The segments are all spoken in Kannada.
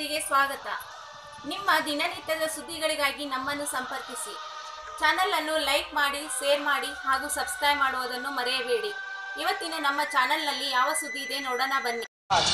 ಸುದ್ದಿಗೆ ಸ್ವಾಗತ ನಿಮ್ಮ ದಿನನಿತ್ಯದ ಸುದ್ದಿಗಳಿಗಾಗಿ ನಮ್ಮನ್ನು ಸಂಪರ್ಕಿಸಿ ಚಾನಲ್ ಅನ್ನು ಲೈಕ್ ಮಾಡಿ ಶೇರ್ ಮಾಡಿ ಹಾಗೂ ಸಬ್ಸ್ಕ್ರೈಬ್ ಮಾಡುವುದನ್ನು ಮರೆಯಬೇಡಿ ಇವತ್ತಿನ ನಮ್ಮ ಚಾನಲ್ನಲ್ಲಿ ಯಾವ ಸುದ್ದಿ ಇದೆ ನೋಡೋಣ ಬನ್ನಿ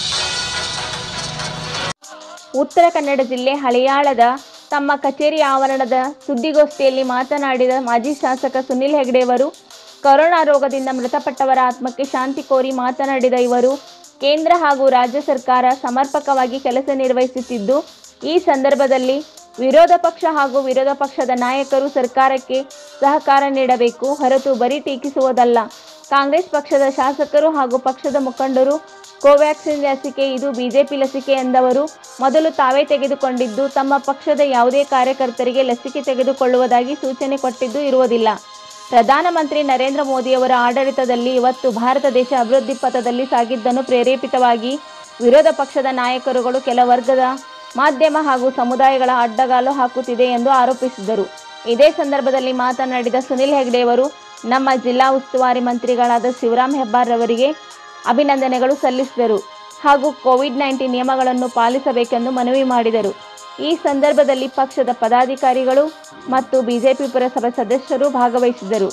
ಉತ್ತರ ಕನ್ನಡ ಜಿಲ್ಲೆ ಹಳಿಯಾಳದ ತಮ್ಮ ಕಚೇರಿ ಆವರಣದ ಸುದ್ದಿಗೋಷ್ಠಿಯಲ್ಲಿ ಮಾತನಾಡಿದ ಮಾಜಿ ಶಾಸಕ ಸುನಿಲ್ ಹೆಗ್ಡೆಯವರು ಕೊರೋನಾ ರೋಗದಿಂದ ಮೃತಪಟ್ಟವರ ಆತ್ಮಕ್ಕೆ ಶಾಂತಿ ಕೋರಿ ಮಾತನಾಡಿದ ಇವರು ಕೇಂದ್ರ ಹಾಗೂ ರಾಜ್ಯ ಸರ್ಕಾರ ಸಮರ್ಪಕವಾಗಿ ಕೆಲಸ ನಿರ್ವಹಿಸುತ್ತಿದ್ದು ಈ ಸಂದರ್ಭದಲ್ಲಿ ವಿರೋಧ ಪಕ್ಷ ಹಾಗೂ ವಿರೋಧ ಪಕ್ಷದ ನಾಯಕರು ಸರ್ಕಾರಕ್ಕೆ ಸಹಕಾರ ನೀಡಬೇಕು ಹೊರತು ಬರೀ ಟೀಕಿಸುವುದಲ್ಲ ಕಾಂಗ್ರೆಸ್ ಪಕ್ಷದ ಶಾಸಕರು ಹಾಗೂ ಪಕ್ಷದ ಮುಖಂಡರು ಕೋವ್ಯಾಕ್ಸಿನ್ ಲಸಿಕೆ ಇದು ಬಿಜೆಪಿ ಲಸಿಕೆ ಎಂದವರು ಮೊದಲು ತಾವೇ ತೆಗೆದುಕೊಂಡಿದ್ದು ತಮ್ಮ ಪಕ್ಷದ ಯಾವುದೇ ಕಾರ್ಯಕರ್ತರಿಗೆ ಲಸಿಕೆ ತೆಗೆದುಕೊಳ್ಳುವುದಾಗಿ ಸೂಚನೆ ಕೊಟ್ಟಿದ್ದು ಇರುವುದಿಲ್ಲ ಪ್ರಧಾನಮಂತ್ರಿ ನರೇಂದ್ರ ಮೋದಿಯವರ ಆಡಳಿತದಲ್ಲಿ ಇವತ್ತು ಭಾರತ ದೇಶ ಅಭಿವೃದ್ಧಿ ಪಥದಲ್ಲಿ ಸಾಗಿದ್ದನ್ನು ಪ್ರೇರೇಪಿತವಾಗಿ ವಿರೋಧ ಪಕ್ಷದ ನಾಯಕರುಗಳು ಕೆಲ ವರ್ಗದ ಮಾಧ್ಯಮ ಹಾಗೂ ಸಮುದಾಯಗಳ ಅಡ್ಡಗಾಲು ಹಾಕುತ್ತಿದೆ ಎಂದು ಆರೋಪಿಸಿದರು ಇದೇ ಸಂದರ್ಭದಲ್ಲಿ ಮಾತನಾಡಿದ ಸುನಿಲ್ ಹೆಗ್ಡೆಯವರು ನಮ್ಮ ಜಿಲ್ಲಾ ಉಸ್ತುವಾರಿ ಮಂತ್ರಿಗಳಾದ ಶಿವರಾಮ್ ಹೆಬ್ಬಾರ್ ಅವರಿಗೆ ಅಭಿನಂದನೆಗಳು ಸಲ್ಲಿಸಿದರು ಹಾಗೂ ಕೋವಿಡ್ ನೈನ್ಟೀನ್ ನಿಯಮಗಳನ್ನು ಪಾಲಿಸಬೇಕೆಂದು ಮನವಿ ಮಾಡಿದರು ಈ ಸಂದರ್ಭದಲ್ಲಿ ಪಕ್ಷದ ಪದಾಧಿಕಾರಿಗಳು ಮತ್ತು ಬಿಜೆಪಿ ಪುರಸಭೆ ಸದಸ್ಯರು ಭಾಗವಹಿಸಿದರು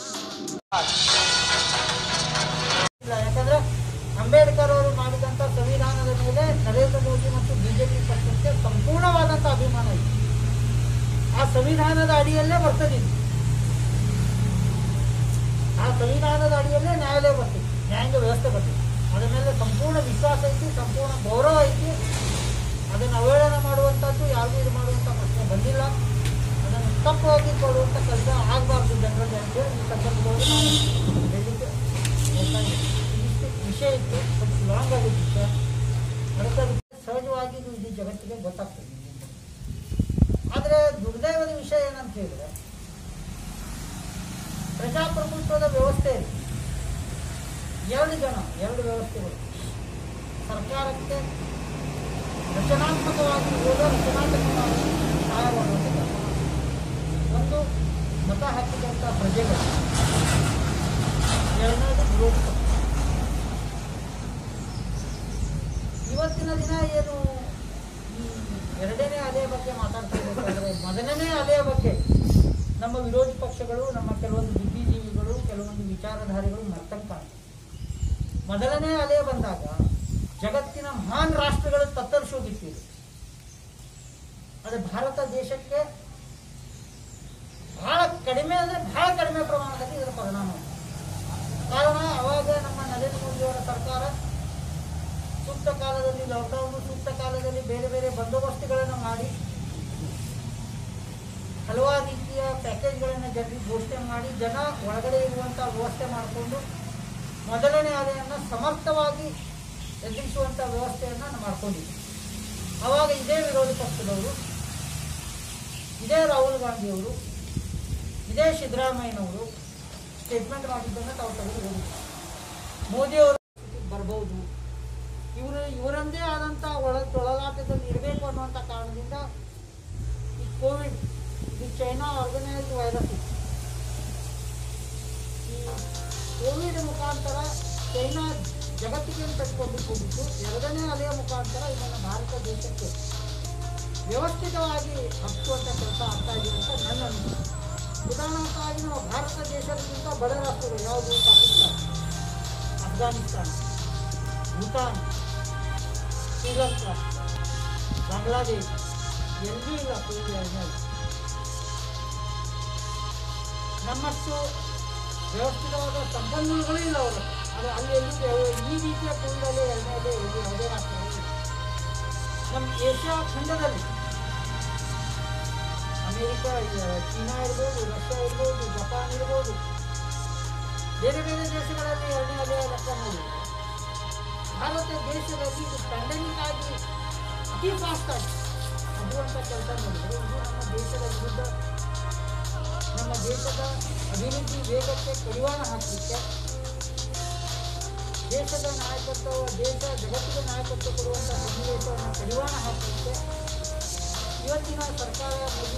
ಇಲ್ಲ ಯಾಕಂದ್ರೆ ಅಂಬೇಡ್ಕರ್ ಅವರು ಮಾಡಿದಂಥ ಸಂವಿಧಾನದ ಮೇಲೆ ನರೇಂದ್ರ ಮೋದಿ ಮತ್ತು ಬಿಜೆಪಿ ಪಕ್ಷಕ್ಕೆ ಸಂಪೂರ್ಣವಾದಂಥ ಅಭಿಮಾನ ಇದೆ ಆ ಸಂವಿಧಾನದ ಅಡಿಯಲ್ಲೇ ಬರ್ತದೆ ಇದು. ಆ ಸಂವಿಧಾನದ ಅಡಿಯಲ್ಲೇ ನ್ಯಾಯಾಲಯ ಬರ್ತದೆ ನ್ಯಾಯಾಂಗ ವ್ಯವಸ್ಥೆ ಬರ್ತದೆ ಅದರ ಮೇಲೆ ಸಂಪೂರ್ಣ ವಿಶ್ವಾಸ ಐತಿ ಸಂಪೂರ್ಣ ಗೌರವ ಐತಿ ಅದನ್ನು ಅವಹೇಳನ ಮಾಡುವಂಥದ್ದು ಯಾರಿಗೂ ಇದು ಮಾಡುವಂಥ ಪ್ರಶ್ನೆ ಬಂದಿಲ್ಲ ಅದನ್ನು ತಪ್ಪಾಗಿ ಕೊಡುವಂಥ ಕೆಲಸ ಆಗಬಾರ್ದು ಜನರಲ್ಲಿ ಅಂತೇಳಿ ಈ ಸಂದರ್ಭದಲ್ಲಿ ನಾನು ಹೇಳಲಿಕ್ಕೆ ಹೋಗ್ತಾ ಇದ್ದೀನಿ. ಇದಿಷ್ಟು ವಿಷಯ ಇತ್ತು ಸ್ವಲ್ಪ ಲಾಂಗ್ ಆಗಿತ್ತು ವಿಷಯ ಅದಕ್ಕೆ ಅದು ಸಹಜವಾಗಿ ಇದು ಇಡೀ ಜಗತ್ತಿಗೆ ಗೊತ್ತಾಗ್ತದೆ ಆದರೆ ದುರ್ದೈವದ ವಿಷಯ ಏನಂತ ಹೇಳಿದ್ರೆ ಪ್ರಜಾಪ್ರಭುತ್ವದ ವ್ಯವಸ್ಥೆ ಎರಡು ಜನ ಎರಡು ವ್ಯವಸ್ಥೆಗಳು ಸರ್ಕಾರಕ್ಕೆ ರಚನಾತ್ಮಕವಾಗಿ ಹೋದ ರಚನಾತ್ಮಕವಾಗಿ ಸಹಾಯ ಮಾಡುವಂಥ ಕೆಲಸ ಮಾಡ್ತಾರೆ. ಒಂದು ಮತ ಹಾಕಿದಂಥ ಪ್ರಜೆಗಳು ಎರಡನೇದು ವಿರೋಧ ಪಕ್ಷ. ಇವತ್ತಿನ ದಿನ ಏನು ಈ ಎರಡನೇ ಅಲೆಯ ಬಗ್ಗೆ ಮಾತಾಡ್ತಾ ಇರಬೇಕಾದ್ರೆ ಮೊದಲನೇ ಅಲೆಯ ಬಗ್ಗೆ ನಮ್ಮ ವಿರೋಧಿ ಪಕ್ಷಗಳು ನಮ್ಮ ಕೆಲವೊಂದು ಬುದ್ಧಿಜೀವಿಗಳು ಕೆಲವೊಂದು ವಿಚಾರಧಾರಿಗಳು ಮರ್ತಂಗ್ ಕಾಣ್ತಾರೆ ಮೊದಲನೇ ಅಲೆ ಬಂದಾಗ ಜಗತ್ತಿನ ಮಹಾನ್ ರಾಷ್ಟ್ರಗಳು ತತ್ತರಿಸೋಗಿತ್ತಿದೆ ಅದೇ ಭಾರತ ದೇಶಕ್ಕೆ ಬಹಳ ಕಡಿಮೆ ಅಂದ್ರೆ ಬಹಳ ಕಡಿಮೆ ಪ್ರಮಾಣದಲ್ಲಿ ಇದರ ಪರಿಣಾಮ ಇದೆ. ಕಾರಣ ಅವಾಗ ನಮ್ಮ ನರೇಂದ್ರ ಮೋದಿಯವರ ಸರ್ಕಾರ ಸೂಕ್ತ ಕಾಲದಲ್ಲಿ ಲಾಕ್ಡೌನ್ ಸೂಕ್ತ ಕಾಲದಲ್ಲಿ ಬೇರೆ ಬೇರೆ ಬಂದೋಬಸ್ತುಗಳನ್ನು ಮಾಡಿ ಹಲವಾರು ರೀತಿಯ ಪ್ಯಾಕೇಜ್ಗಳನ್ನು ಜನರಿಗೆ ಘೋಷಣೆ ಮಾಡಿ ಜನ ಒಳಗಡೆ ಇರುವಂಥ ವ್ಯವಸ್ಥೆ ಮಾಡಿಕೊಂಡು ಮೊದಲನೇ ಅಲೆಯನ್ನು ಸಮರ್ಥವಾಗಿ ಎದುರಿಸುವಂಥ ವ್ಯವಸ್ಥೆಯನ್ನು ಮಾಡ್ಕೊಂಡಿದ್ವಿ ಆವಾಗ ಇದೇ ವಿರೋಧ ಪಕ್ಷದವರು ಇದೇ ರಾಹುಲ್ ಗಾಂಧಿಯವರು ಇದೇ ಸಿದ್ದರಾಮಯ್ಯನವರು ಸ್ಟೇಟ್ಮೆಂಟ್ ಮಾಡಿದ್ದನ್ನು ತಾವು ತೆಗೆದು ಹೋಗಿದ್ದಾರೆ ಮೋದಿಯವರು ಬರ್ಬೋದು ಇವರು ಇವರದ್ದೇ ಆದಂಥ ಒಳ ತೊಳಲಾಟದಲ್ಲಿ ಇರಬೇಕು ಅನ್ನುವಂಥ ಕಾರಣದಿಂದ ಈ ಕೋವಿಡ್ ಇದು ಚೈನಾ ಆರ್ಗನೈಸ್ಡ್ ವೈರಸ್ ಇದು. ಈ ಕೋವಿಡ್ ಮುಖಾಂತರ ಚೈನಾ ಜಗತ್ತಿಗೆ ಕಟ್ಕೊಂಡು ಹೋಗಿತ್ತು ಎರಡನೇ ಅಲೆಯ ಮುಖಾಂತರ ಇದನ್ನು ಭಾರತ ದೇಶಕ್ಕೆ ವ್ಯವಸ್ಥಿತವಾಗಿ ಹಚ್ಚುವಂಥ ಕೆಲಸ ಆಗ್ತಾ ಇದೆ ಅಂತ ನನ್ನ ಅನಿಸಿಕೆ ಉದಾಹರಣೆಗಾಗಿ ನಾವು ಭಾರತ ದೇಶಕ್ಕಿಂತ ಬಡ ರಾಷ್ಟ್ರಗಳು ಯಾವುದು ಪಾಕಿಸ್ತಾನ ಅಫ್ಘಾನಿಸ್ತಾನ ಭೂತಾನ್ ಶ್ರೀಲಂಕಾ ಬಾಂಗ್ಲಾದೇಶ ಎಲ್ಲೂ ಇಲ್ಲ ಕೋವಿಡ್ ಎರಡನೇ ಅಲೆ. ನಮ್ಮಷ್ಟು ವ್ಯವಸ್ಥಿತವಾದ ಸಂಪನ್ಮೂಲಗಳು ಇಲ್ಲ ಅವರು ಅದು ಅಲ್ಲಿ ಎಲ್ಲೂ ಯಾವ- ಈ ರೀತಿಯ ಕೋವಿಡ್ ಅಲೆ ಎರಡನೇ ಅಲೆ ಎಲ್ಲಿ ಯಾವುದೇ ರಾಷ್ಟ್ರದಲ್ಲಿ ಇಲ್ಲ. ನಮ್ಮ ಏಷ್ಯಾ ಖಂಡದಲ್ಲಿ ಅಮೇರಿಕ ಚೀನಾ ಇರ್ಬೋದು ರಷ್ಯಾ ಇರ್ಬೋದು ಜಪಾನ್ ಇರ್ಬೋದು ಬೇರೆ ಬೇರೆ ದೇಶಗಳಲ್ಲಿ ಎರಡನೇ ಅಲೆಯ ಲೆಕ್ಕ ನೋಡಿದ್ರೆ ಭಾರತ ದೇಶದಲ್ಲಿ ಇದು ಪ್ಯಾಂಡಮಿಕ್ ಆಗಿ ಅತಿ ಫಾಸ್ಟ್ ಆಗಿ ಹಬ್ಬುವಂಥ ಕೆಲಸ ನೋಡಿದರೆ ಇದು ನಮ್ಮ ದೇಶದ ವಿರುದ್ಧ ನಮ್ಮ ದೇಶದ ಅಭಿವೃದ್ಧಿ ವೇಗಕ್ಕೆ ಕಡಿವಾಣ ಹಾಕಲಿಕ್ಕೆ ದೇಶದ ನಾಯಕತ್ವ ದೇಶ ಜಗತ್ತಿಗೆ ನಾಯಕತ್ವ ಕೊಡುವಂಥ ಸನ್ನಿವೇಶವನ್ನು ಕಡಿವಾಣ ಹಾಕಲಿಕ್ಕೆ ಇವತ್ತಿನ ಸರ್ಕಾರ ಮೋದಿ